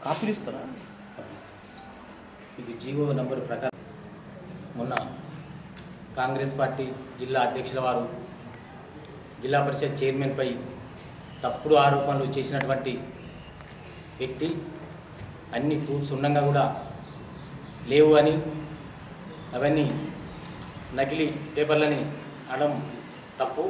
కాపీలు ఇస్తారా ఇది జీవో నంబర్ ప్రకారం మొన్న కాంగ్రెస్ పార్టీ జిల్లా అధ్యక్షుల వారు జిల్లా పరిషత్ చైర్మన్పై తప్పుడు ఆరోపణలు చేసినటువంటి వ్యక్తి అన్ని ప్రూఫ్స్ ఉండగా కూడా లేవు అని అవన్నీ నకిలీ పేపర్లని అనడం తప్పు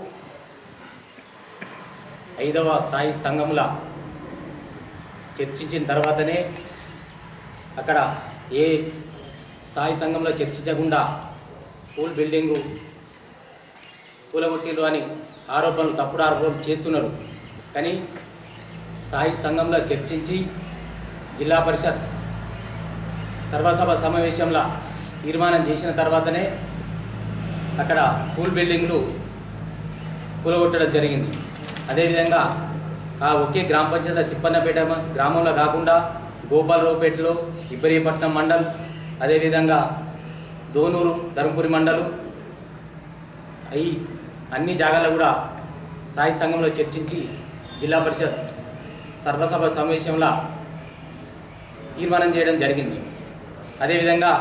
ఐదవ స్థాయి సంఘముల చర్చించిన తర్వాతనే అక్కడ ఏ స్థాయి సంఘంలో చర్చించకుండా స్కూల్ బిల్డింగు కూలగొట్టిరు అని ఆరోపణలు తప్పుడు ఆరోపణలు చేస్తున్నారు కానీ స్థాయి సంఘంలో చర్చించి జిల్లా పరిషత్ సర్వసభ సమావేశంలో తీర్మానం చేసిన తర్వాతనే అక్కడ స్కూల్ బిల్డింగ్లు కూలగొట్టడం జరిగింది అదేవిధంగా ఆ ఒకే గ్రామ పంచాయతీ తిప్పన్నపేట మ- గ్రామంలో కాకుండా గోపాలరావుపేటలో ఇబ్బరీపట్నం మండల్ అదేవిధంగా దోనూరు ధర్మపురి మండలు అవి అన్ని జాగాల్లో కూడా సాయి సంఘంలో చర్చించి జిల్లా పరిషత్ సర్వసభ సమావేశంలో తీర్మానం చేయడం జరిగింది అదేవిధంగా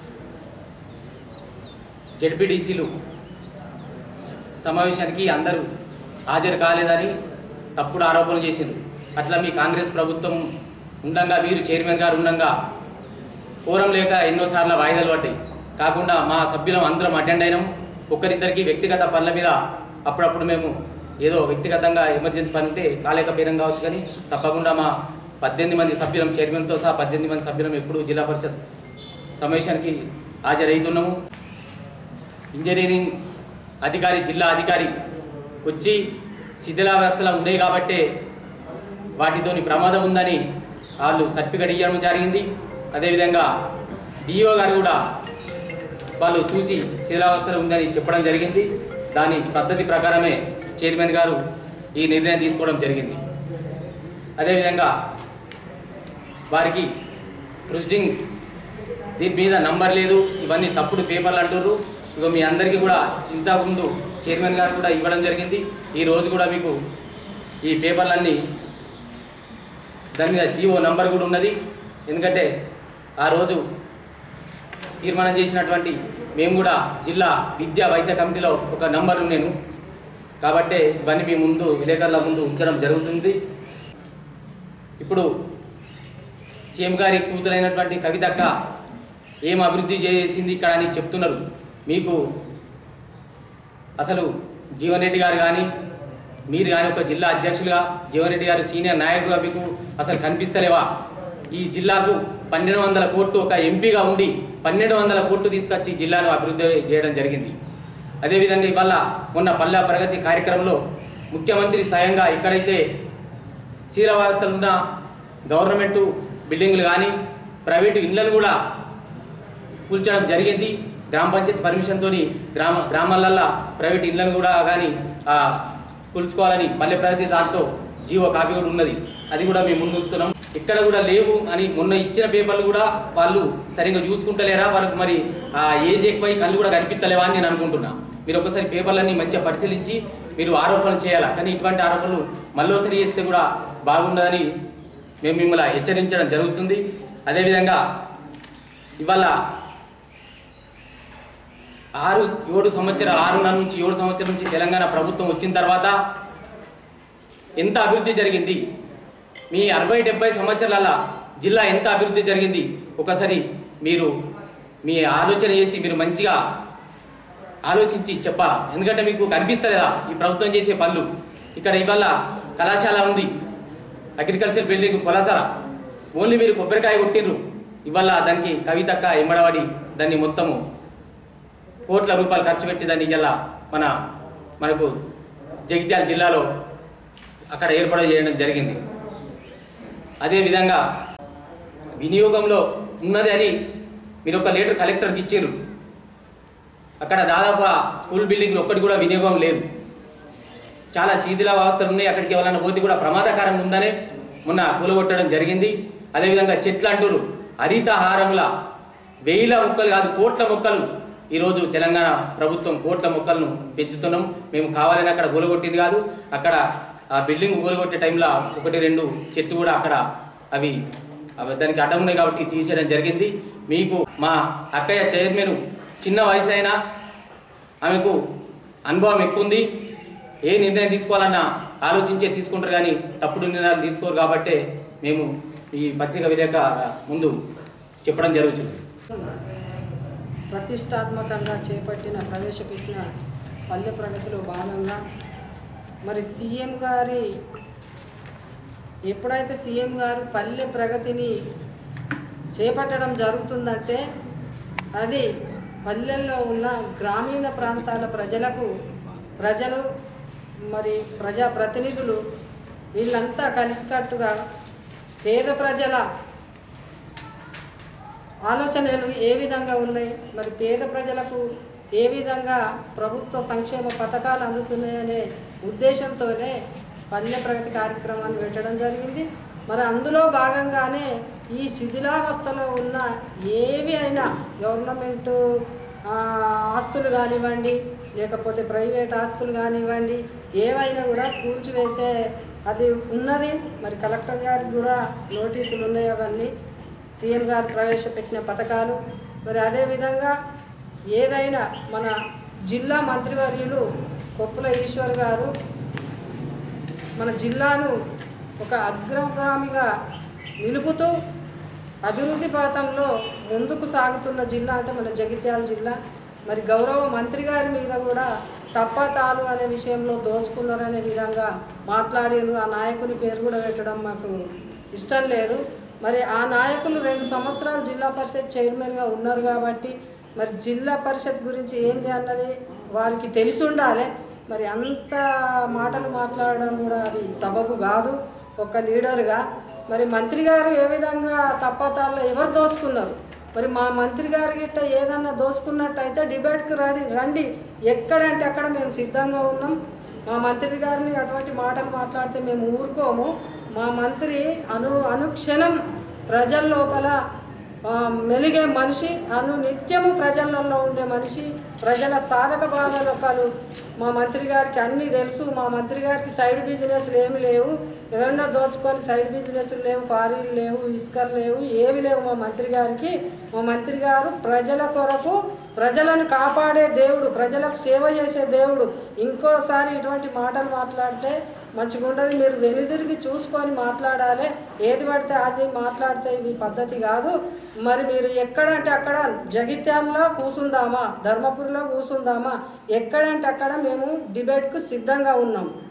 జడ్పీటీసీలు సమావేశానికి అందరూ హాజరు కాలేదని తప్పుడు ఆరోపణలు చేసిండ్రు అట్లా మీ కాంగ్రెస్ ప్రభుత్వం ఉండంగా మీరు చైర్మన్ గారు ఉండంగా పూరం లేక ఎన్నోసార్లు వాయిదాలు పడ్డాయి కాకుండా మా సభ్యులం అందరం అటెండ్ అయినాం ఒకరిద్దరికి వ్యక్తిగత పనుల మీద అప్పుడప్పుడు మేము ఏదో వ్యక్తిగతంగా ఎమర్జెన్సీ పని ఉంటే కాలేకపోయినాం కావచ్చు కానీ తప్పకుండా మా పద్దెనిమిది మంది సభ్యులం చైర్మన్తో సహా పద్దెనిమిది మంది సభ్యులం ఎప్పుడు జిల్లా పరిషత్ సమావేశానికి హాజరవుతున్నాము ఇంజనీరింగ్ అధికారి జిల్లా అధికారి వచ్చి శిథిలావస్థలో ఉన్నాయి కాబట్టే వాటితోని ప్రమాదం ఉందని వాళ్ళు సర్టిఫికెట్ ఇవ్వడం జరిగింది అదేవిధంగా డిఓ గారు కూడా వాళ్ళు చూసి శిథిలావస్థలో ఉందని చెప్పడం జరిగింది దాని పద్ధతి ప్రకారమే చైర్మన్ గారు ఈ నిర్ణయం తీసుకోవడం జరిగింది అదేవిధంగా వారికి ప్రొసీడింగ్ దీని మీద నంబర్ లేదు ఇవన్నీ తప్పుడు పేపర్లు అంటుర్రు ఇక మీ అందరికీ కూడా ఇంతకుముందు చైర్మన్ గారు కూడా ఇవ్వడం జరిగింది ఈ రోజు కూడా మీకు ఈ పేపర్లన్నీ దాని మీద జీవో నంబర్ కూడా ఉన్నది ఎందుకంటే ఆ రోజు తీర్మానం చేసినటువంటి మేము కూడా జిల్లా విద్యా వైద్య కమిటీలో ఒక నంబర్ నేను కాబట్టే ఇవన్నీ మీ ముందు విలేకరుల ముందు ఉంచడం జరుగుతుంది ఇప్పుడు సీఎం గారి కూతురైనటువంటి కవితక్క ఏం అభివృద్ధి చేసింది ఇక్కడ అని చెప్తున్నారు మీకు అసలు జీవన్ రెడ్డి గారు కానీ మీరు కానీ ఒక జిల్లా అధ్యక్షులుగా జీవన్ రెడ్డి గారు సీనియర్ నాయకుడుగా మీకు అసలు కనిపిస్తలేవా ఈ జిల్లాకు పన్నెండు వందల కోట్లు ఒక ఎంపీగా ఉండి పన్నెండు వందల కోట్లు తీసుకొచ్చి ఈ జిల్లాను అభివృద్ధి చేయడం జరిగింది అదేవిధంగా ఇవాళ మొన్న పల్లె ప్రగతి కార్యక్రమంలో ముఖ్యమంత్రి స్వయంగా ఎక్కడైతే శీలవారసలు ఉన్న గవర్నమెంట్ బిల్డింగ్లు కానీ ప్రైవేటు ఇళ్లను కూడా కూల్చడం జరిగింది గ్రామ పంచాయతీ పర్మిషన్తో గ్రామ గ్రామాలల్లో ప్రైవేట్ ఇళ్లను కూడా కానీ కూల్చుకోవాలని పల్లె ప్రగతి దాంట్లో జీవో కాపీ కూడా ఉన్నది అది కూడా మేము ముందు ఉంచుతున్నాం ఇక్కడ కూడా లేవు అని మొన్న ఇచ్చిన పేపర్లు కూడా వాళ్ళు సరిగ్గా చూసుకుంటలేరా వాళ్ళకి మరి ఆ ఏజ్ ఎక్కువై కళ్ళు కూడా కనిపిస్తలేవా అని నేను అనుకుంటున్నా మీరు ఒకసారి పేపర్లన్నీ మంచిగా పరిశీలించి మీరు ఆరోపణలు చేయాలా కానీ ఇటువంటి ఆరోపణలు మళ్ళోసారి చేస్తే కూడా బాగుండదని మేము మిమ్మల్ని హెచ్చరించడం జరుగుతుంది అదేవిధంగా ఇవాళ ఆరు ఏడు సంవత్సరాలు ఆరున్నర నుంచి ఏడు సంవత్సరాల నుంచి తెలంగాణ ప్రభుత్వం వచ్చిన తర్వాత ఎంత అభివృద్ధి జరిగింది మీ అరవై డెబ్బై సంవత్సరాల జిల్లా ఎంత అభివృద్ధి జరిగింది ఒకసారి మీరు మీ ఆలోచన చేసి మీరు మంచిగా ఆలోచించి చెప్పాలా ఎందుకంటే మీకు కనిపిస్తలేదా ఈ ప్రభుత్వం చేసే పనులు ఇక్కడ ఇవాళ కళాశాల ఉంది అగ్రికల్చర్ బిల్డింగ్ కొలసర ఓన్లీ మీరు కొబ్బరికాయ కొట్టిండ్రు ఇవాళ దానికి కవితక్క ఎంబడబడి దాన్ని మొత్తము కోట్ల రూపాయలు ఖర్చు పెట్టి దాన్ని ఇలా మన మనకు జగిత్యాల జిల్లాలో అక్కడ ఏర్పాటు చేయడం జరిగింది అదేవిధంగా వినియోగంలో ఉన్నది అని మీరు ఒక లీటర్ కలెక్టర్కి ఇచ్చారు అక్కడ దాదాపు ఆ స్కూల్ బిల్డింగ్లు ఒక్కటి కూడా వినియోగం లేదు చాలా చీదిల వ్యవస్థలు ఉన్నాయి అక్కడికి ఎవరైనా పోతే కూడా ప్రమాదకరం ఉందనే మొన్న కూలగొట్టడం జరిగింది అదేవిధంగా చెట్లు అంటారు హరితహారముల వేల మొక్కలు కాదు కోట్ల మొక్కలు ఈరోజు తెలంగాణ ప్రభుత్వం కోట్ల మొక్కలను పెంచుతున్నాం మేము కావాలని అక్కడ కూలగొట్టింది కాదు అక్కడ ఆ బిల్డింగ్ కూలగొట్టే టైంలో ఒకటి రెండు చెట్లు కూడా అక్కడ అవి అవి దానికి అడ్డం ఉన్నాయి కాబట్టి తీసేయడం జరిగింది మీకు మా అక్కయ్య చైర్మన్ చిన్న వయసు అయినా ఆమెకు అనుభవం ఎక్కువ ఉంది ఏ నిర్ణయం తీసుకోవాలన్నా ఆలోచించే తీసుకుంటారు కానీ తప్పుడు నిర్ణయాలు తీసుకోరు కాబట్టే మేము ఈ పత్రిక విలేక ముందు చెప్పడం జరుగుతుంది ప్రతిష్టాత్మకంగా చేపట్టిన ప్రవేశపెట్టిన పల్లె ప్రగతిలో భాగంగా మరి సీఎం గారి ఎప్పుడైతే సీఎం గారు పల్లె ప్రగతిని చేపట్టడం జరుగుతుందంటే అది పల్లెల్లో ఉన్న గ్రామీణ ప్రాంతాల ప్రజలకు ప్రజలు మరి ప్రజా ప్రతినిధులు వీళ్ళంతా కలిసికట్టుగా పేద ప్రజల ఆలోచనలు ఏ విధంగా ఉన్నాయి మరి పేద ప్రజలకు ఏ విధంగా ప్రభుత్వ సంక్షేమ పథకాలు అందుతున్నాయనే ఉద్దేశంతోనే పల్లె ప్రగతి కార్యక్రమాన్ని పెట్టడం జరిగింది మరి అందులో భాగంగానే ఈ శిథిలావస్థలో ఉన్న ఏవి అయినా గవర్నమెంట్ ఆ, ఆస్తులు కానివ్వండి లేకపోతే ప్రైవేట్ ఆస్తులు కానివ్వండి ఏవైనా కూడా కూల్చివేసే అది ఉన్నది మరి కలెక్టర్ గారికి కూడా నోటీసులు ఉన్నాయి అవన్నీ సీఎం గారు ప్రవేశపెట్టిన పథకాలు మరి అదేవిధంగా ఏదైనా మన జిల్లా మంత్రివర్యులు కొప్పుల ఈశ్వర్ గారు మన జిల్లాను ఒక అగ్రగామిగా నిలుపుతూ అభివృద్ధి పథంలో ముందుకు సాగుతున్న జిల్లా అంటే మన జగిత్యాల జిల్లా మరి గౌరవ మంత్రి గారి మీద కూడా తప్పతాలు అనే విషయంలో దోచుకున్నారనే విధంగా మాట్లాడారు ఆ నాయకుని పేరు కూడా పెట్టడం మాకు ఇష్టం లేదు మరి ఆ నాయకులు రెండు సంవత్సరాలు జిల్లా పరిషత్ చైర్మన్గా ఉన్నారు కాబట్టి మరి జిల్లా పరిషత్ గురించి ఏంది అన్నది వారికి తెలిసి ఉండాలి మరి అంత మాటలు మాట్లాడడం కూడా అది సబబు కాదు ఒక లీడర్గా మరి మంత్రి గారు ఏ విధంగా తప్పతాల్లో ఎవరు దోసుకున్నారు మరి మా మంత్రి గారి గిట్ట ఏదన్నా దోసుకున్నట్టయితే డిబేట్కి రండి రండి ఎక్కడంటే అక్కడ మేము సిద్ధంగా ఉన్నాం మా మంత్రి గారిని అటువంటి మాటలు మాట్లాడితే మేము ఊరుకోము మా మంత్రి అను అనుక్షణం ప్రజల లోపల ఆ, మెలిగే మనిషి అను నిత్యము ప్రజలలో ఉండే మనిషి ప్రజల సాధక బాధలు మా మంత్రి గారికి అన్నీ తెలుసు మా మంత్రి గారికి సైడ్ బిజినెస్లు ఏమి లేవు ఎవరన్నా దోచుకొని సైడ్ బిజినెస్లు లేవు పారీలు లేవు ఇసుకలు లేవు ఏవి లేవు మా మంత్రి గారికి మా మంత్రి గారు ప్రజల కొరకు ప్రజలను కాపాడే దేవుడు ప్రజలకు సేవ చేసే దేవుడు ఇంకోసారి ఇటువంటి మాటలు మాట్లాడితే మంచిగా ఉండదు మీరు వెనుదిరిగి చూసుకొని మాట్లాడాలి ఏది పడితే అది మాట్లాడితే ఇది పద్ధతి కాదు మరి మీరు ఎక్కడంటే అక్కడ జగిత్యాలలో కూసుందామా ధర్మపురిలో కూసుందామా ఎక్కడంటే అక్కడ మేము డిబేట్కు సిద్ధంగా ఉన్నాం